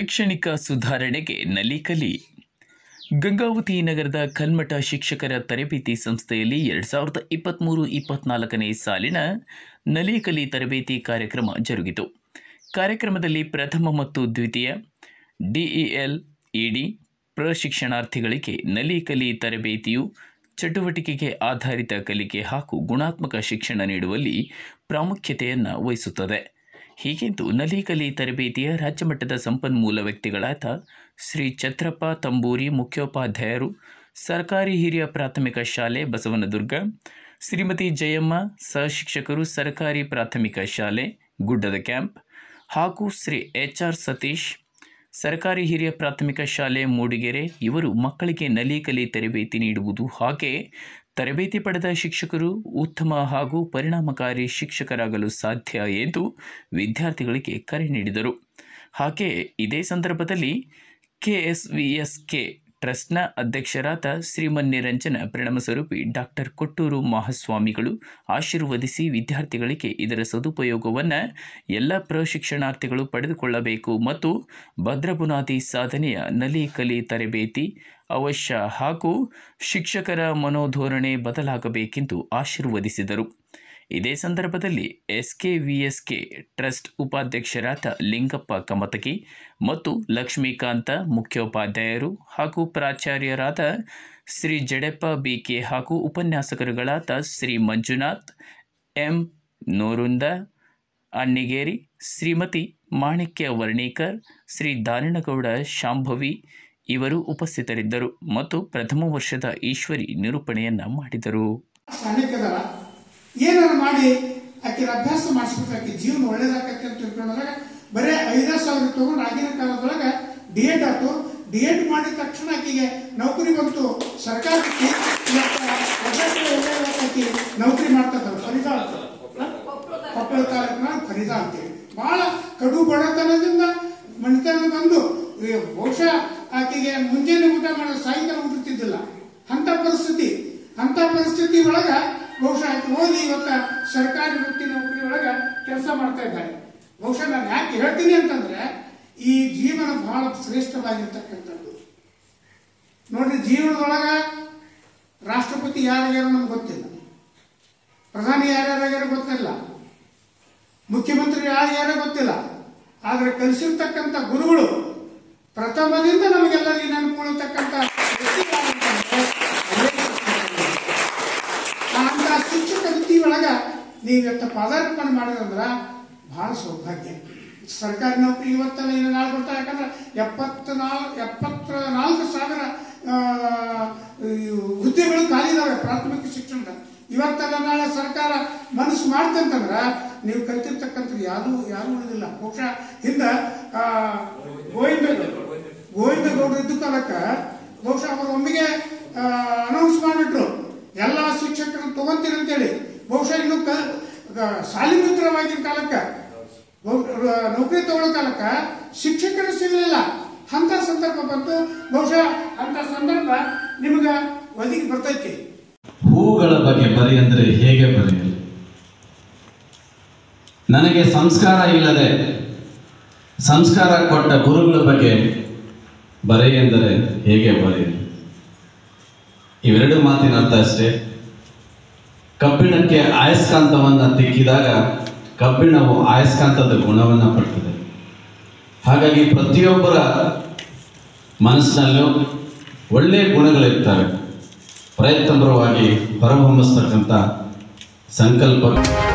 ಶೈಕ್ಷಣಿಕ ಸುಧಾರಣೆಗೆ ನಲಿಕಲಿ ಗಂಗಾವತಿ ನಗರದ ಕಲ್ಮಠ ಶಿಕ್ಷಕರ ತರಬೇತಿ ಸಂಸ್ಥೆಯಲ್ಲಿ ಎರಡು ಸಾವಿರದ ಇಪ್ಪತ್ತ್ಮೂರು ಇಪ್ಪತ್ನಾಲ್ಕನೇ ಸಾಲಿನ ನಲಿಕಲಿ ತರಬೇತಿ ಕಾರ್ಯಕ್ರಮ ಜರುಗಿತು ಕಾರ್ಯಕ್ರಮದಲ್ಲಿ ಪ್ರಥಮ ಮತ್ತು ದ್ವಿತೀಯ ಡಿಇಎಲ್ ಇಡಿ ಪ್ರಶಿಕ್ಷಣಾರ್ಥಿಗಳಿಗೆ ನಲಿಕಲಿ ತರಬೇತಿಯು ಚಟುವಟಿಕೆಗೆ ಆಧಾರಿತ ಕಲಿಕೆ ಹಾಗೂ ಗುಣಾತ್ಮಕ ಶಿಕ್ಷಣ ನೀಡುವಲ್ಲಿ ಪ್ರಾಮುಖ್ಯತೆಯನ್ನು ವಹಿಸುತ್ತದೆ ಹೀಗೆಂದು ನಲಿಕಲಿ ತರಬೇತಿಯ ರಾಜ್ಯಮಟ್ಟದ ಸಂಪನ್ಮೂಲ ವ್ಯಕ್ತಿಗಳಾದ ಶ್ರೀ ಛತ್ರಪ್ಪ ತಂಬೂರಿ ಮುಖ್ಯೋಪಾಧ್ಯಾಯರು ಸರ್ಕಾರಿ ಹಿರಿಯ ಪ್ರಾಥಮಿಕ ಶಾಲೆ ಬಸವನದುರ್ಗ ಶ್ರೀಮತಿ ಜಯಮ್ಮ ಸಹಶಿಕ್ಷಕರು ಸರ್ಕಾರಿ ಪ್ರಾಥಮಿಕ ಶಾಲೆ ಗುಡ್ಡದ ಕ್ಯಾಂಪ್ ಹಾಗೂ ಶ್ರೀ ಎಚ್ ಆರ್ ಸತೀಶ್ ಸರ್ಕಾರಿ ಹಿರಿಯ ಪ್ರಾಥಮಿಕ ಶಾಲೆ ಮೂಡಿಗೆರೆ ಇವರು ಮಕ್ಕಳಿಗೆ ನಲಿಕಲಿ ತರಬೇತಿ ನೀಡುವುದು ಹಾಗೆ ತರಬೇತಿ ಪಡೆದ ಶಿಕ್ಷಕರು ಉತ್ತಮ ಹಾಗೂ ಪರಿಣಾಮಕಾರಿ ಶಿಕ್ಷಕರಾಗಲು ಸಾಧ್ಯ ಎಂದು ವಿದ್ಯಾರ್ಥಿಗಳಿಗೆ ಕರೆ ನೀಡಿದರು ಹಾಗೆ ಇದೇ ಸಂದರ್ಭದಲ್ಲಿ ಕೆಎಸ್ವಿಎಸ್ಕೆ ಟ್ರಸ್ಟ್ನ ಅಧ್ಯಕ್ಷರಾದ ಶ್ರೀಮನ್ ನಿರಂಜನ ಪರಿಣಾಮ ಸ್ವರೂಪಿ ಡಾಕ್ಟರ್ ಕೊಟ್ಟೂರು ಮಹಾಸ್ವಾಮಿಗಳು ಆಶೀರ್ವದಿಸಿ ವಿದ್ಯಾರ್ಥಿಗಳಿಗೆ ಇದರ ಸದುಪಯೋಗವನ್ನು ಎಲ್ಲ ಪ್ರಶಿಕ್ಷಣಾರ್ಥಿಗಳು ಪಡೆದುಕೊಳ್ಳಬೇಕು ಮತ್ತು ಭದ್ರ ಬುನಾದಿ ಸಾಧನೆಯ ನಲಿ ಕಲಿ ತರಬೇತಿ ಅವಶ್ಯ ಹಾಗೂ ಶಿಕ್ಷಕರ ಮನೋಧೋರಣೆ ಬದಲಾಗಬೇಕೆಂದು ಆಶೀರ್ವದಿಸಿದರು ಇದೇ ಸಂದರ್ಭದಲ್ಲಿ ಎಸ್ಕೆವಿಎಸ್ಕೆ ಟ್ರಸ್ಟ್ ಉಪಾಧ್ಯಕ್ಷರಾದ ಲಿಂಗಪ್ಪ ಕಮತಗಿ ಮತ್ತು ಲಕ್ಷ್ಮೀಕಾಂತ ಮುಖ್ಯೋಪಾಧ್ಯಾಯರು ಹಾಗೂ ಪ್ರಾಚಾರ್ಯರಾದ ಶ್ರೀ ಜಡೆಪ್ಪ ಬಿಕೆ ಹಾಗೂ ಉಪನ್ಯಾಸಕರುಗಳಾದ ಶ್ರೀ ಮಂಜುನಾಥ್ ಎಂ ನೋರುಂದ ಅಣ್ಣಿಗೇರಿ ಶ್ರೀಮತಿ ಮಾಣಿಕ್ಯ ವರ್ಣೀಕರ್ ಶ್ರೀ ದಾರಿಣಗೌಡ ಶಾಂಭವಿ ಇವರು ಉಪಸ್ಥಿತರಿದ್ದರು ಮತ್ತು ಪ್ರಥಮ ವರ್ಷದ ಈಶ್ವರಿ ನಿರೂಪಣೆಯನ್ನ ಮಾಡಿದರು ಶಾಲೆಗದಲ್ಲ ಏನಾರು ಮಾಡಿ ಆಕಿನ ಅಭ್ಯಾಸ ಮಾಡಿಸ್ಬೇಕು ಆಕಿ ಜೀವನ ಒಳ್ಳೇದಾಕತ್ತೆ ಅಂತ ತಿಳ್ಕೊಂಡಾಗ ಬರೇ ಐದಾರು ಸಾವಿರ ತಗೊಂಡು ಆಗಿನ ಕಾಲದೊಳಗೆ ಡಿ ಎಡ್ ಆಯ್ತು ಡಿ ಎಡ್ ಮಾಡಿದ ತಕ್ಷಣ ಆಕಿಗೆ ನೌಕರಿ ಬಂತು ಸರ್ಕಾರಕ್ಕೆ ಇವತ್ತು ಒಬ್ಬಟ್ಟು ಒಳ್ಳೆ ಆಕಿ ನೌಕರಿ ಮಾಡ್ತಾ ಇದ್ದಾರೆ ಫರೀದಾ ಅಂತ. ಕೊಪ್ಪಳ ತಾಲೂಕಿನ ಫರೀದಾ ಅಂತೇಳಿ ಬಹಳ ಕಡು ಬಡತನದಿಂದ ಮಣಿತನ ಬಂದು ಈ ಬಹುಶಃ ಆಕೆಗೆ ಮುಂಜಾನೆ ಊಟ ಮಾಡೋ ಸಾಯಂಕಾಲ ಊಟ ತಿದ್ದಿಲ್ಲ ಅಂತ ಪರಿಸ್ಥಿತಿ ಅಂತ ಪರಿಸ್ಥಿತಿ ಒಳಗ ಬಹುಶಃ ಆಕೆ ಓದಿ ಇವತ್ತ ಸರ್ಕಾರಿ ವೃತ್ತಿ ನೌಕರಿ ಒಳಗ ಕೆಲಸ ಮಾಡ್ತಾ ಇದ್ದಾರೆ ಬಹುಶಃ ನಾನು ಯಾಕೆ ಹೇಳ್ತೀನಿ ಅಂತಂದ್ರೆ ಈ ಜೀವನ ಬಹಳ ಶ್ರೇಷ್ಠವಾಗಿರ್ತಕ್ಕಂಥದ್ದು ನೋಡ್ರಿ ಜೀವನದೊಳಗ ರಾಷ್ಟ್ರಪತಿ ಯಾರ್ಯಾರು ನಮ್ಗೆ ಗೊತ್ತಿಲ್ಲ ಪ್ರಧಾನಿ ಯಾರ್ಯಾರು ಗೊತ್ತಿಲ್ಲ ಮುಖ್ಯಮಂತ್ರಿ ಯಾರ್ಯಾರೋ ಗೊತ್ತಿಲ್ಲ ಆದ್ರೆ ಕಲಿಸಿರ್ತಕ್ಕಂಥ ಗುರುಗಳು ಪ್ರಥಮದಿಂದ ನಮಗೆಲ್ಲರಿಗೆ ನೆನಪುಳಿರ್ತಕ್ಕಂಥ ಅಂತ ಶಿಕ್ಷಕ ವೃತ್ತಿ ಒಳಗ ನೀವು ಇವತ್ತು ಪದಾರ್ಪಣೆ ಮಾಡಿದಂದ್ರ ಬಹಳ ಸೌಭಾಗ್ಯ ಸರ್ಕಾರಿ ನೌಕರಿ ಇವತ್ತೆಲ್ಲ ಇನ್ನು ನಾಳೆ ಬರ್ತಾ ಯಾಕಂದ್ರೆ ಎಪ್ಪತ್ತ ನಾಲ್ಕು ಎಪ್ಪತ್ತ ನಾಲ್ಕು ಸಾವಿರ ಆ, ಈ ಹುದ್ದೆಗಳು ಖಾಲಿ ಇದಾವೆ ಪ್ರಾಥಮಿಕ ಶಿಕ್ಷಣದ ಇವತ್ತೆಲ್ಲ ನಾಳೆ ಸರ್ಕಾರ ಮನಸ್ಸು ಮಾಡ್ತಂತಂದ್ರ ನೀವು ಕಲ್ತಿರ್ತಕ್ಕಂಥದ್ದು ಯಾರು ಯಾರು ಉಳಿದಿಲ್ಲ ಬಹುಶಃ ಹಿಂದ ಆ, ಗೋವಿಂದ ಗೋವಿಂದ ಗೌಡರು ಇದ್ದ ಕಾಲಕ್ಕ ಬಹುಶಃ ಅವರು ಒಮ್ಮೆಗೆ ಅನೌನ್ಸ್ ಮಾಡಿಟ್ರು ಎಲ್ಲ ಶಿಕ್ಷಕರನ್ನು ತಗೊಂತೀನಿ ಅಂತೇಳಿ ಬಹುಶಃ ಇನ್ನು ಕ ಶಾಲಿಮಿತ್ರವಾಗಿನ ಕಾಲಕ್ಕ ಬಹು- ರ- ನೌಕರಿ ತಗೊಳ್ಳೋ ಕಾಲಕ್ಕ ಶಿಕ್ಷಕರು ಸಿಗಲಿಲ್ಲ ಅಂತ ಸಂದರ್ಭ ಬಂತು ಬಹುಶಃ ಅಂತ ಸಂದರ್ಭ ನಿಮಗ ಒದಗಿ ಬರ್ತೈತಿ ಹೂಗಳ ಬಗ್ಗೆ ಬರಿ ಅಂದರೆ ಹೇಗೆ ಬರೆಯಲಿ ನನಗೆ ಸಂಸ್ಕಾರ ಇಲ್ಲದೆ ಸಂಸ್ಕಾರ ಕೊಟ್ಟ ಗುರುಗಳ ಬಗ್ಗೆ ಬರೆ ಎಂದರೆ ಹೇಗೆ ಬರೆಯಲಿ ಇವೆರಡು ಮಾತಿನ ಅರ್ಥ ಅಷ್ಟೇ ಕಬ್ಬಿಣಕ್ಕೆ ಆಯಸ್ಕಾಂತವನ್ನು ತಿಕ್ಕಿದಾಗ ಕಬ್ಬಿಣವು ಆಯಸ್ಕಾಂತದ ಗುಣವನ್ನು ಪಡ್ತದೆ ಹಾಗಾಗಿ ಪ್ರತಿಯೊಬ್ಬರ ಮನಸ್ಸಿನಲ್ಲೂ ಒಳ್ಳೆಯ ಗುಣಗಳಿರ್ತವೆ ಪ್ರಯತ್ನಪರವಾಗಿ ಹೊರಹೊಮ್ಮಿಸ್ತಕ್ಕಂಥ ಸಂಕಲ್ಪ